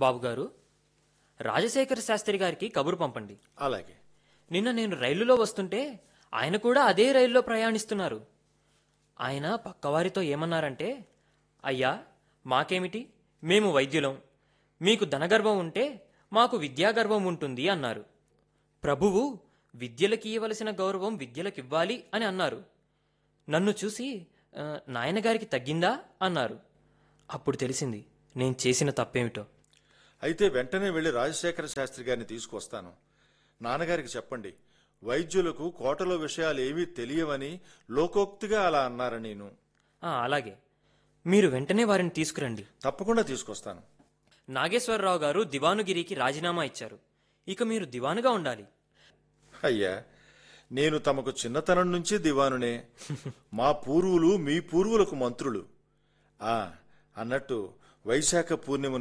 బాబుగారు రాజశేఖర శాస్త్రి గారికి కబురు పంపండి అలాగే నిన్న నేను రైలులో వస్తుంటే ఆయన కూడా అదే రైల్లో ప్రయాణిస్తున్నారు ఆయన పక్కవారితో ఏమన్నారంటే అయ్యా మాకేమిటి మేము వైద్యులం మీకు ధనగర్వం ఉంటే మాకు విద్యాగర్వం ఉంటుంది అన్నారు ప్రభువు విద్యలకి ఇవ్వవలసిన గౌరవం విద్యలకివ్వాలి అని అన్నారు నన్ను చూసి "ఆ, నాయనగారికి తగ్గిందా అన్నారు అప్పుడు తెలిసింది నేను చేసిన తప్పేమిటో అయితే వెంటనే వెళ్లి రాజశేఖర శాస్త్రి గారిని తీసుకొస్తాను నాన్నగారికి చెప్పండి వైద్యులకు కోటలో విషయాలు ఏమీ తెలియవని లోకోక్తిగా అలా అన్నారని నేను "ఆ, అలాగే మీరు వెంటనే వారిని తీసుకురండి తప్పకుండా తీసుకొస్తాను నాగేశ్వరరావు గారు దివానుగిరికి రాజీనామా ఇచ్చారు ఇక మీరు దివానుగా ఉండాలి అయ్యా నేను తమకు చిన్నతనం నుంచి దివానునే మా పూర్వులు మీ పూర్వులకు మంత్రులు ఆ అన్నట్టు వైశాఖ పూర్ణిమ